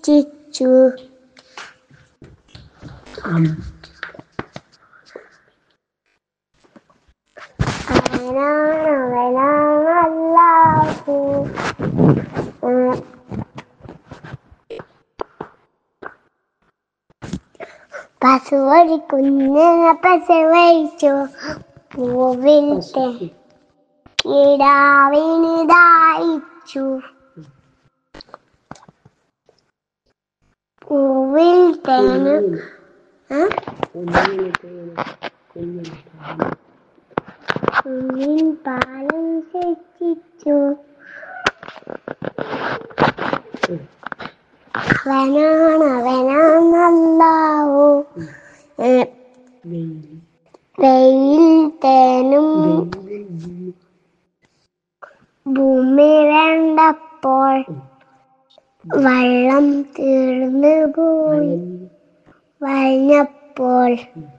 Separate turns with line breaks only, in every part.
ചിച്ചു അവനാണ് അവനാണ് അല്ലാഹു ഉം. പശുവടി കുഞ്ഞിനെ പ്രസവിച്ചു പൂവിൽ കിടാവിന് ദായിച്ചു പൂവിൽ തേന് ആ? കുഞ്ഞിൻ പാലം ശിച്ചു അവനാണ് അവനാണല്ലാവോ വെയിൽ തേനും ഭൂമി വേണ്ടപ്പോൾ വെള്ളം തീർന്നു പോയി വഴിഞ്ഞപ്പോൾ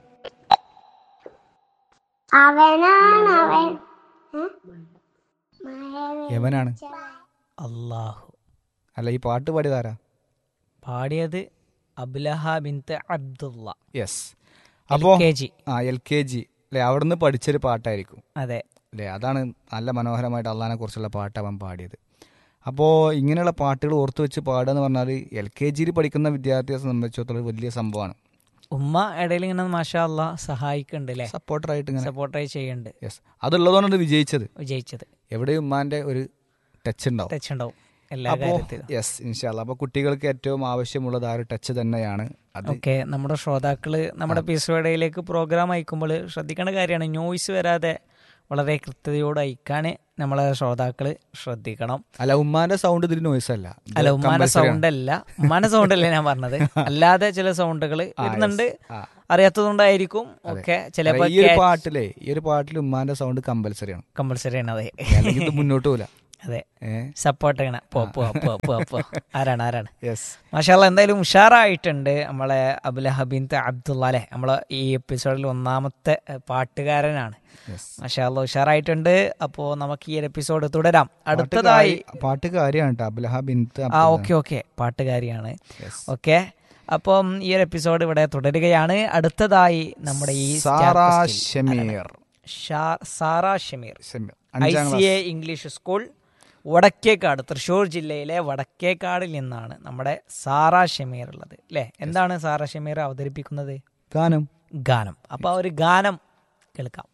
അവനാണ് അവൻ ഏ? മഴ
യവനാണ്
അള്ളാഹു
അല്ല ഈ പാട്ട് പാടിയതാരാ
പാടിയത് അബ്ലഹ ബിൻത്ത് അബ്ദുള്ള
യെസ് അപ്പോ
കെ ജി
ആ എൽ കെ ജി അല്ലെ അവിടുന്ന് പഠിച്ചൊരു പാട്ടായിരിക്കും
അതെ
അല്ലേ അതാണ് നല്ല മനോഹരമായിട്ട് അള്ളഹാനെ കുറിച്ചുള്ള പാട്ട് അവൻ പാടിയത് അപ്പോൾ ഇങ്ങനെയുള്ള പാട്ടുകൾ ഓർത്ത് വെച്ച് പാടുക എന്ന് പറഞ്ഞാൽ എൽ കെ ജിയിൽ പഠിക്കുന്ന വിദ്യാർത്ഥിയെ സംബന്ധിച്ചിടത്തോളം വലിയ സംഭവമാണ്
ഉമ്മ ഇടയിൽ ഇങ്ങനെ മാഷാ അള്ളാ സഹായിക്കുന്നുണ്ട് അല്ലേ
സപ്പോർട്ടറായിട്ട് ഇങ്ങനെ
സപ്പോർട്ടായി ചെയ്യുന്നുണ്ട്
യെസ് അതുള്ളതുകൊണ്ടാണ് വിജയിച്ചത്
വിജയിച്ചത്
എവിടെയും ഉമ്മാന്റെ ഒരു ടച്ച് ഉണ്ടാവും
ടച്ച് ഉണ്ടാവും എല്ലാ
അപ്പോൾ
കാര്യത്തിലും
യെസ് ഇൻഷാല്ല അപ്പോൾ കുട്ടികൾക്ക് ഏറ്റവും ആവശ്യമുള്ളത് ആ ഒരു ടച്ച് തന്നെയാണ് അത്
ഓക്കെ നമ്മുടെ ശ്രോതാക്കള് നമ്മുടെ എപ്പിസോഡിലേക്ക് പ്രോഗ്രാം അയക്കുമ്പോൾ ശ്രദ്ധിക്കേണ്ട കാര്യമാണ് നോയ്സ് വരാതെ വളരെ കൃത്യതയോടെ അയക്കാൻ നമ്മളെ ശ്രോതാക്കള് ശ്രദ്ധിക്കണം
അല്ല ഉമ്മാന്റെ സൗണ്ട് ഇതിൽ നോയ്സ് അല്ല ഇത്
അല്ല ഉമ്മാന്റെ
compulsory ആണ്.
സൗണ്ട് അല്ല ഉമ്മാന്റെ സൗണ്ട് അല്ലേ ഞാൻ പറഞ്ഞത് അല്ലാതെ ചില സൗണ്ടുകൾ
ആ,
വരുന്നുണ്ട്
yes. ആ.
അറിയാത്തതുകൊണ്ടായിരിക്കും ഓക്കെ ചിലപ്പോ
ഈ ഒരു പാട്ടിലെ ഈ ഒരു പാട്ടിൽ ഉമ്മാന്റെ സൗണ്ട് കമ്പൽസറി ആണ്
കമ്പൽസറി ആണ് അതെ
അല്ലെങ്കിൽ ഇത് മുന്നോട്ട് പോല
അതെ
ഏഹ്
സപ്പോർട്ട് ചെയ്യണം പോ പോ പോ പോ പോ ആരാണ് ആരാണ്
യെസ്
മാഷാല്ല എന്തായാലും ഉഷാറായിട്ടുണ്ട് നമ്മളെ അബുൽ ഹബീൻ അബ്ദുള്ള അല്ലെ നമ്മളെ ഈ എപ്പിസോഡിൽ ഒന്നാമത്തെ ഏഹ്, പാട്ടുകാരനാണ്
യെസ്
മാഷാല്ല ഉഷാറായിട്ടുണ്ട് അപ്പോൾ നമുക്ക് ഈ ഒരു എപ്പിസോഡ് തുടരാം അടുത്തതായി
പാട്ടുകാരിയാണ് കേട്ടോ അബ്ലഹ ബിന്ത്
ആ ഓക്കെ ഓക്കെ പാട്ടുകാരിയാണ്
Yes.
ഓക്കെ അപ്പം ഈ ഒരു എപ്പിസോഡ് ഇവിടെ തുടരുകയാണ് അടുത്തതായി നമ്മുടെ ഈ
സാറ
സ്റ്റാർ ക്വസ്റ്റിൽ
ഷമീർ
ഷാ- സാറ ഷമീർ
ഷമീർ
ഐ
അഞ്ചാം
C A English school Vadakkekad Thrissur ജില്ലയിലെ വടക്കേക്കാടിൽ നിന്നാണ് നമ്മുടെ സാറ ഷമീർ ഉള്ളത് അല്ലേ എന്താണ് സാറ ഷമീർ അവതരിപ്പിക്കുന്നത്
ഗാനം
ഗാനം അപ്പൊ ആ ഒരു ഗാനം കേൾക്കാം